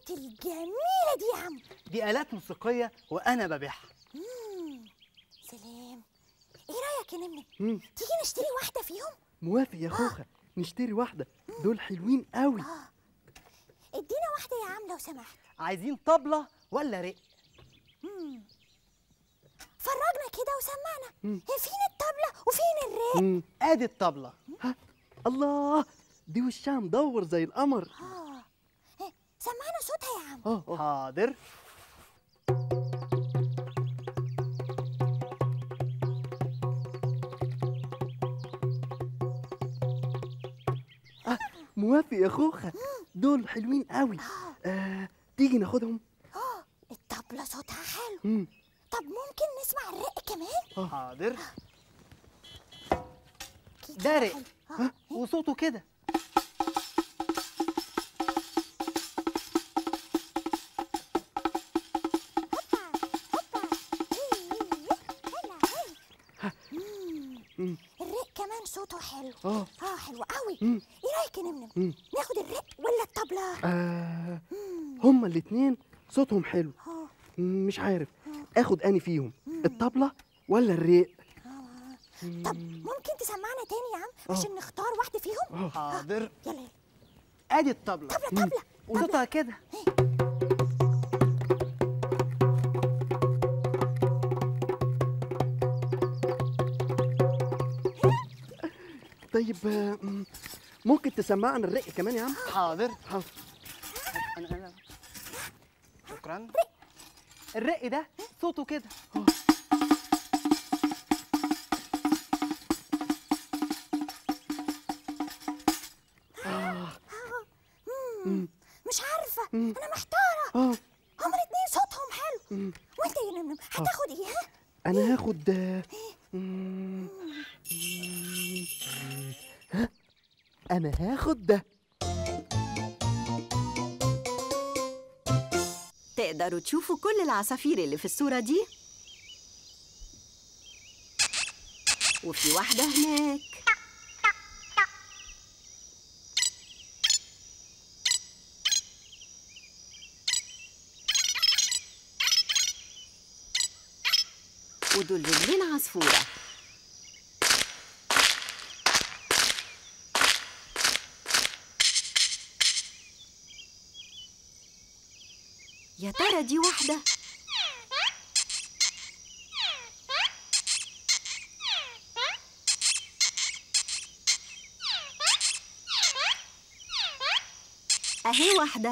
الآلات الجميلة دي يا عم دي آلات موسيقية وأنا ببيعها مم. سلام ايه رأيك يا نمنم مم. تيجي نشتري واحدة فيهم موافق يا خوخة نشتري واحدة دول حلوين قوي اه ادينا واحدة يا عم لو سمحت عايزين طبلة ولا رق مم. فرجنا كده وسمعنا مم. هي فين الطبلة وفين الرق مم. ادي الطبلة ها الله دي وشها مدور زي القمر اه إيه، سمعنا صوتها يا عم اه اه حاضر موافق يا خوخة دول حلوين قوي آه تيجي ناخدهم اه الطبلة صوتها حلو مم. طب ممكن نسمع الرق كمان حاضر أكيد ده رق حلو. اه وصوته كده مم. الرق كمان صوته حلو اه اه حلو قوي مم. ايه رايك يا نمنم مم. ناخد الرق ولا الطبلة آه هما الاتنين صوتهم حلو اه مم، مش عارف اخد اني فيهم الطبلة ولا الريق طب ممكن تسمعنا تاني يا عم آه. عشان نختار واحدة فيهم حاضر يلا يلا ادي الطبلة طبلة طبلة وصوتها كده طيب آه، مم، ممكن تسمعنا الرق كمان يا عم حاضر حاضر. أنا أنا شكرا الرق ده صوته كده مم. مش عارفة مم. أنا محتارة اه هما الاتنين صوتهم حلو مم. وأنت يا نمنم هتاخد إيه ها؟ انا هاخد آه، مم، ها انا هاخد ده تقدروا تشوفوا كل العصافير اللي في الصورة دي وفي واحدة هناك ودول رجلين عصفورة يا ترى دي واحدة أهي واحدة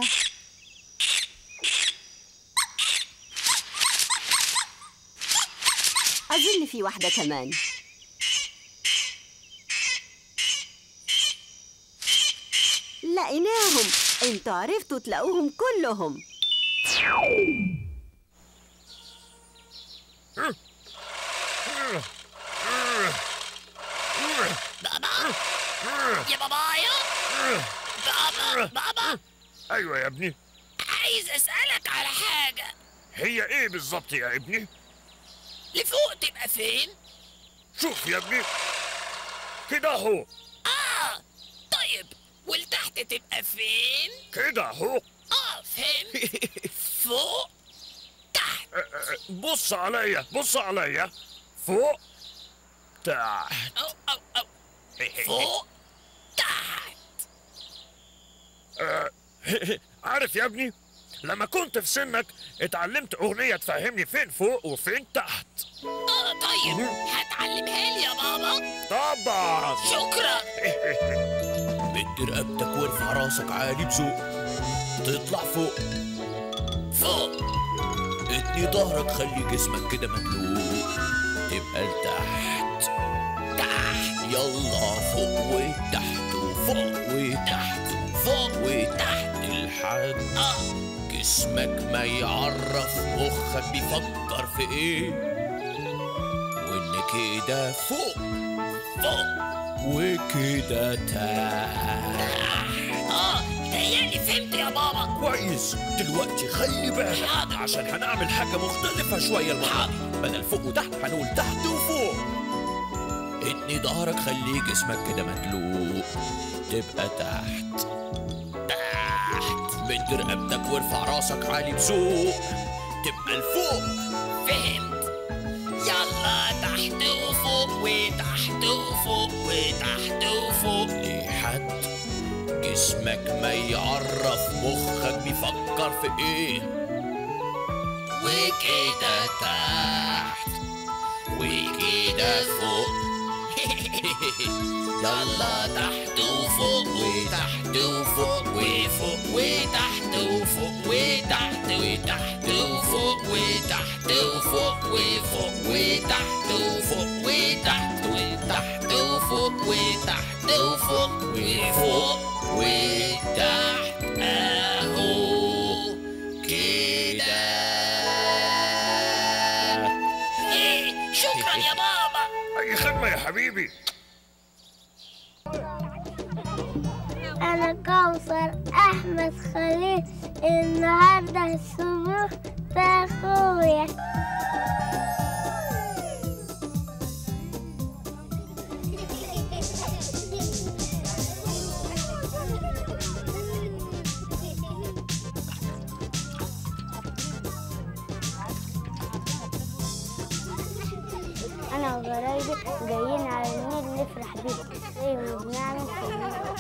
أظن في واحدة كمان لقيناهم انتوا عرفتوا تلاقوهم كلهم يا بابايا بابا بابا ايوه يا ابني عايز اسالك على حاجه هي ايه بالظبط يا ابني لفوق تبقى فين شوف يا ابني كده اهو اه طيب ولتحت تبقى فين كده اهو اه فهمت فوق تحت أ- أ- بص عليا بص عليا فوق تحت او او او فوق تحت أ- عارف يا ابني لما كنت في سنك اتعلمت اغنيه تفهمني فين فوق وفين تحت اه طيب هتعلمها لي يا بابا طبعا شكرا مد رقبتك وارفع راسك عالي بذوق تطلع فوق فوق اتني ظهرك خلي جسمك كده مدلوق تبقى لتحت تحت يلا فوق وتحت وفوق وتحت وفوق وتحت لحد اه جسمك ما يعرف مخك بيفكر في ايه وان كده فوق فوق وكده تحت اه تهيألي فهمت يا بابا كويس دلوقتي خلي بالك حاضر. عشان هنعمل حاجة مختلفة شوية المرة دي بدل فوق وتحت هنقول تحت وفوق اتني ظهرك خلي جسمك كده مدلوق تبقى تحت تحت مد رقبتك وارفع راسك عالي بذوق تبقى لفوق فهمت يلا تحت وفوق وتحت وفوق وتحت وفوق لحد جسمك ما يعرف مخك بيفكر في ايه وكده تحت وكده فوق يلا تحت وفوق وتحت وفوق وفوق وتحت وفوق وتحت وتحت وفوق وتحت وفوق وفوق وتحت وفوق وتحت وتحت وفوق وتحت وفوق وفوق وتحت اهو كده إيه، شكرا يا بابا اي خدمه يا حبيبي أنا كوثر أحمد خليل النهاردة الصبح بأخويا أنا وقرايبي جايين على النيل نفرح بيه زي ما بنعمل في النيل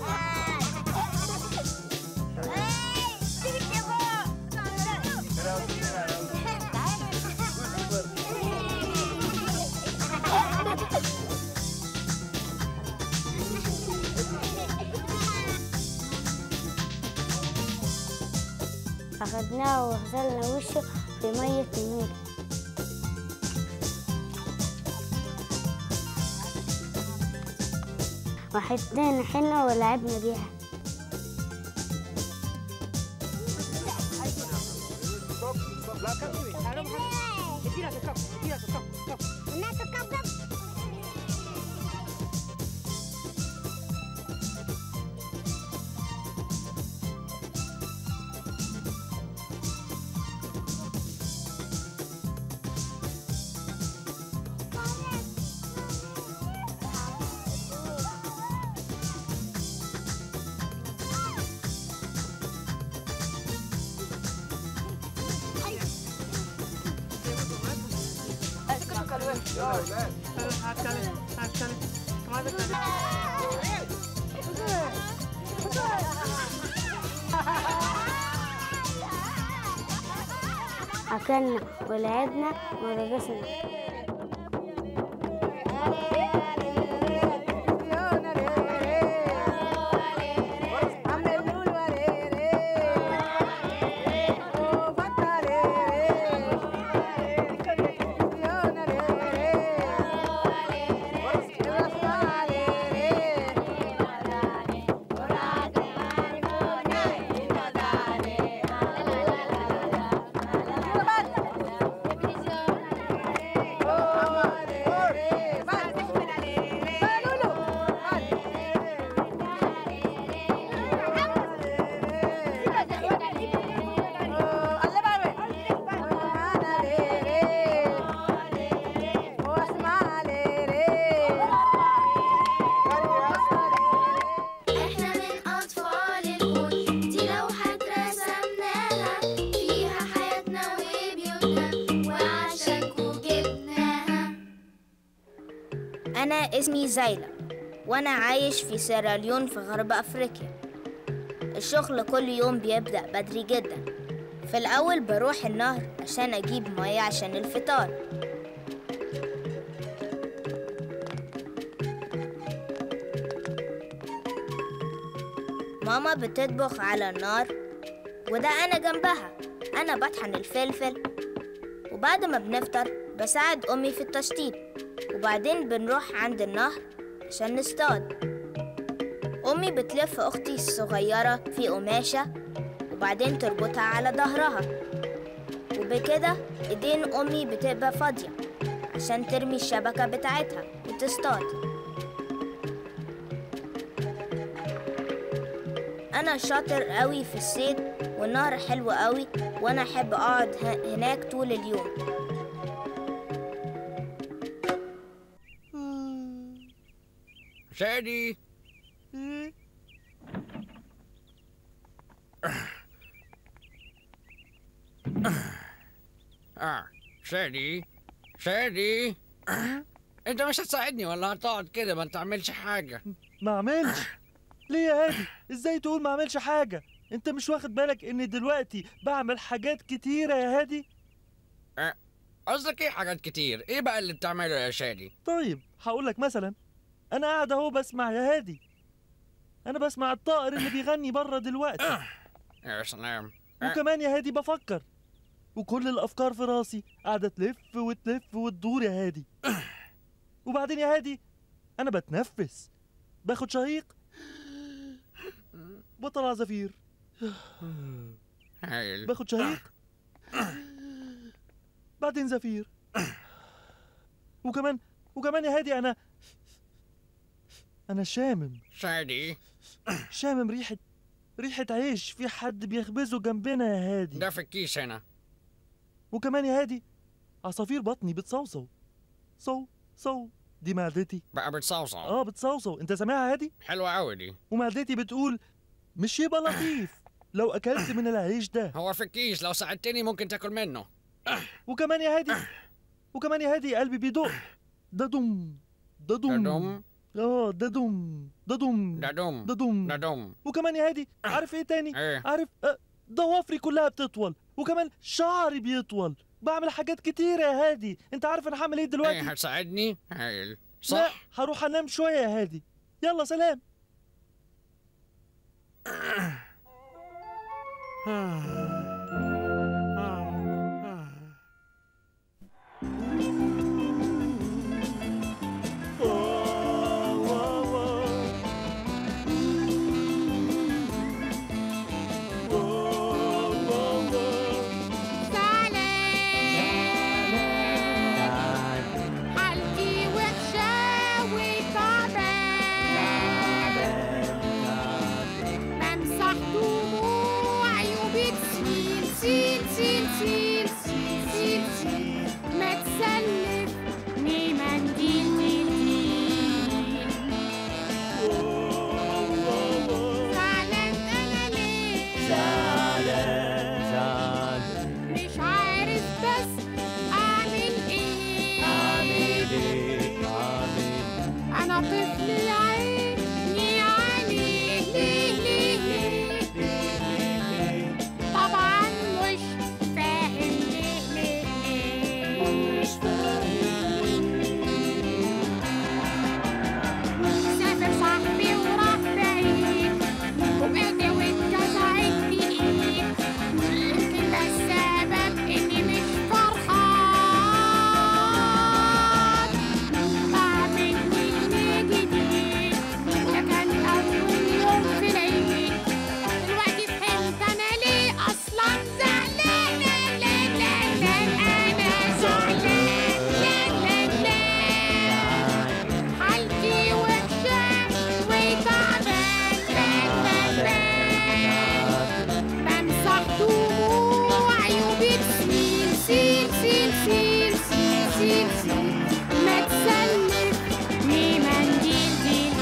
أخدناه وغسلنا وشه في مية النيل وحطينا حنة ولعبنا بيها أكلنا ولعبنا ورقصنا احنا من اطفال الكون دي لوحة رسمناها فيها حياتنا وبيوتنا وعشاكوا جبناها أنا اسمي زايلة وأنا عايش في سيراليون في غرب أفريقيا الشغل كل يوم بيبدأ بدري جدا في الأول بروح النهر عشان أجيب مية عشان الفطار ماما بتطبخ على النار وده أنا جنبها أنا بطحن الفلفل وبعد ما بنفطر بساعد أمي في التشطيب وبعدين بنروح عند النهر عشان نصطاد أمي بتلف أختي الصغيرة في قماشة وبعدين تربطها على ظهرها وبكده إيدين أمي بتبقى فاضية عشان ترمي الشبكة بتاعتها وتصطاد أنا شاطر قوي في الصيد والنهر حلو قوي وأنا أحب أقعد ه- هناك طول اليوم شادي شادي شادي انت مش هتساعدني ولا هتقعد كده ما تعملش حاجة ما اعملش ليه يا هادي ازاي تقول ما اعملش حاجه انت مش واخد بالك ان دلوقتي بعمل حاجات كتيره يا هادي أه، قصدك ايه حاجات كتير ايه بقى اللي بتعمله يا شادي طيب هقول لك مثلا انا قاعد اهو بسمع يا هادي انا بسمع الطائر اللي بيغني بره دلوقتي يا سلام أه، وكمان يا هادي بفكر وكل الافكار في راسي قاعده تلف وتلف وتدور يا هادي وبعدين يا هادي انا بتنفس باخد شهيق بطلع زفير هايل باخد شهيق بعدين زفير وكمان وكمان يا هادي انا انا شامم شادي شامم ريحه ريحه عيش في حد بيخبزه جنبنا يا هادي ده في الكيس هنا وكمان يا هادي عصافير بطني بتصوصو صو صو دي معدتي بقى بتصوصو اه بتصوصو انت سامعها يا هادي حلوة قوي دي ومعدتي بتقول مش يبقى لطيف لو اكلت من العيش ده هو في الكيس لو ساعدتني ممكن تاكل منه وكمان يا هادي وكمان يا هادي قلبي بيدق ده دم ده دم ده دم اه ده دم ده دم ده دم ده دم ده دم وكمان يا هادي عارف ايه تاني ايه عارف آه، ضوافري كلها بتطول وكمان شعري بيطول بعمل حاجات كتيرة يا هادي انت عارف انا هعمل ايه دلوقتي ايه هتساعدني هايل لا صح هروح انام شوية يا هادي يلا سلام حالتي وحشة وتعبان بمسح دموعي وبتسيل سيل سيل سيل سيل سيل سيل ما تسلفني منديل ديل ديل زعلان أنا ليه مش عارف بس أعمل إيه أنا طفل يا عيني عليه ليه ليه ليه طبعا مش فاهم ليه ليه ليه مش سافر صاحبي وراح بعيد وبقيت واتجزعت لي ايد يمكن ده السبب اني مش فرحان بعمل نجم جديد ده كان اول يوم في العيد دلوقتي فهمت انا ليه اصلا زعلان لا لا لا لا انا زعلان لا لا لا حالتي وحشة وتعبان بان بان بمسح دموعي وبتسيل سيل سيل سيل سيل سيل سيل ما تسلفني منديل ديل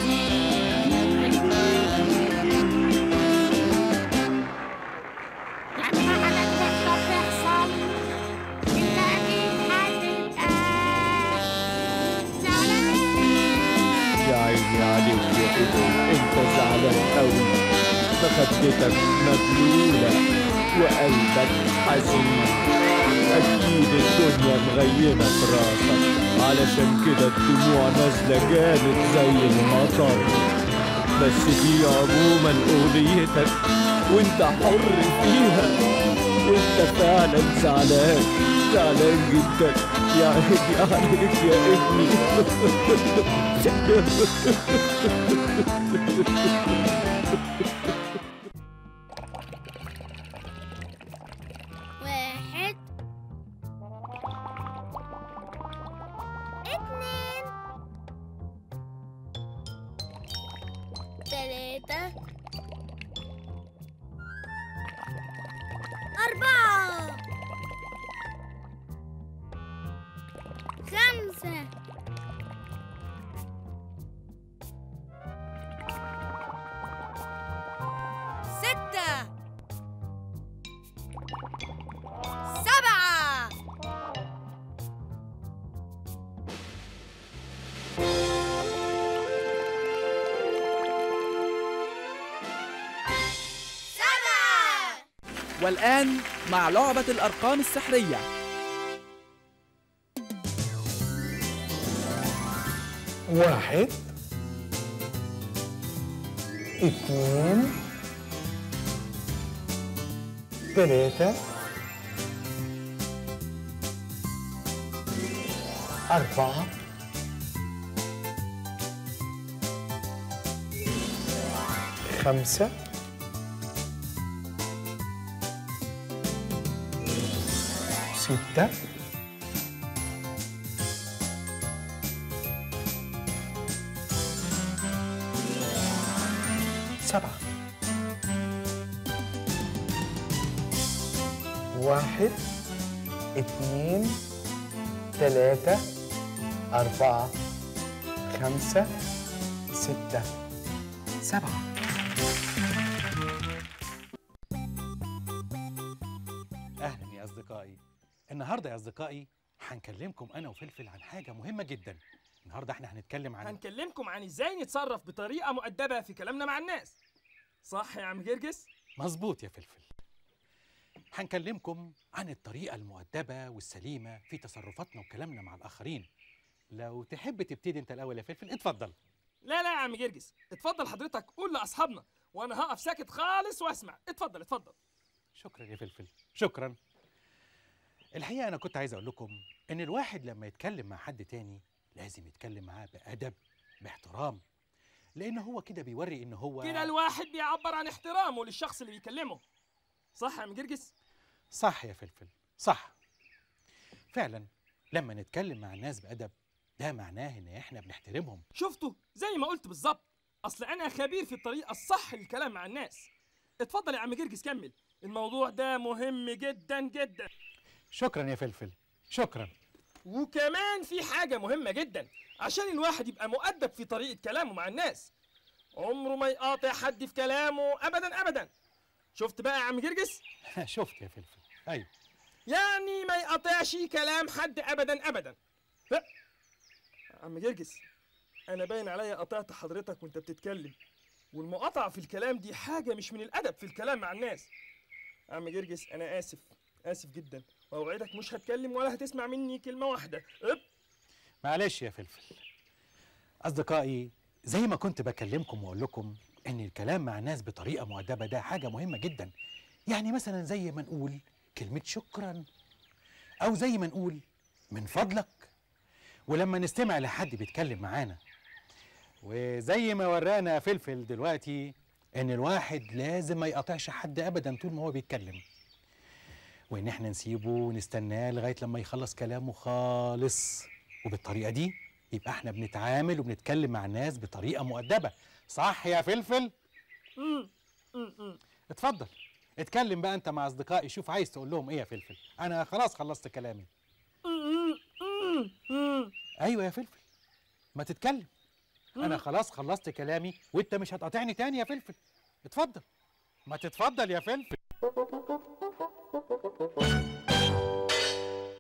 ديل لما حاجات وحشة بتحصل انت اكيد هتبقى زعلان يا عيني عليك يا ابني انت زعلان قوي فخدتك مبلولة وقلبك حزين أكيد الدنيا مغيمة في راسك علشان كده الدموع نازلة جامد زي المطر بس دي عموما أغنيتك وانت حر فيها وانت فعلا زعلان زعلان جدا يا عيني عليك يا ابني واحد اتنين تلاتة أربعة خمسة ستة سبعة والآن مع لعبة الأرقام السحرية واحد اثنين ثلاثة أربعة خمسة ستة سبعة واحد اثنين ثلاثة أربعة خمسة ستة سبعة اهلا يا اصدقائي النهارده يا اصدقائي هنكلمكم انا وفلفل عن حاجه مهمه جدا النهارده احنا هنتكلم عن هنكلمكم عن ازاي نتصرف بطريقه مؤدبه في كلامنا مع الناس صح يا عم جرجس مظبوط يا فلفل هنكلمكم عن الطريقه المؤدبه والسليمه في تصرفاتنا وكلامنا مع الاخرين لو تحب تبتدي انت الاول يا فلفل اتفضل لا لا يا عم جرجس اتفضل حضرتك قول لاصحابنا وانا هقف ساكت خالص واسمع اتفضل اتفضل شكرا يا فلفل شكرا الحقيقه انا كنت عايز اقول لكم ان الواحد لما يتكلم مع حد تاني لازم يتكلم معاه بادب باحترام لان هو كده بيوري ان هو كده الواحد بيعبر عن احترامه للشخص اللي بيكلمه صح يا عم جرجس صح يا فلفل صح فعلا لما نتكلم مع الناس بأدب ده معناه ان احنا بنحترمهم شفتوا زي ما قلت بالظبط اصل انا خبير في الطريقه الصح للكلام مع الناس اتفضل يا عم جرجس كمل الموضوع ده مهم جدا جدا شكرا يا فلفل شكرا وكمان في حاجة مهمة جدا عشان الواحد يبقى مؤدب في طريقة كلامه مع الناس عمره ما يقاطع حد في كلامه أبدا أبدا شفت بقى يا عم جرجس؟ شفت يا فلفل أيوة يعني ما يقاطعش كلام حد أبدا أبدا لا عم جرجس أنا باين عليا قطعت حضرتك وأنت بتتكلم والمقاطعة في الكلام دي حاجة مش من الأدب في الكلام مع الناس عم جرجس أنا آسف آسف جدا وأوعدك مش هتكلم ولا هتسمع مني كلمة واحدة إب معلش يا فلفل أصدقائي زي ما كنت بكلمكم وأقول لكم إن الكلام مع الناس بطريقة مؤدبة ده حاجة مهمة جدا يعني مثلا زي ما نقول كلمة شكرا أو زي ما نقول من فضلك ولما نستمع لحد بيتكلم معانا وزي ما ورانا فلفل دلوقتي إن الواحد لازم ما يقاطعش حد أبدا طول ما هو بيتكلم وإن إحنا نسيبه ونستناه لغاية لما يخلص كلامه خالص وبالطريقة دي يبقى إحنا بنتعامل وبنتكلم مع الناس بطريقة مؤدبة صح يا فلفل؟ مم. مم. مم. اتفضل اتكلم بقى أنت مع أصدقائي شوف عايز تقول لهم إيه يا فلفل أنا خلاص خلصت كلامي مم. مم. مم. أيوة يا فلفل ما تتكلم أنا خلاص خلصت كلامي وأنت مش هتقاطعني تاني يا فلفل اتفضل ما تتفضل يا فلفل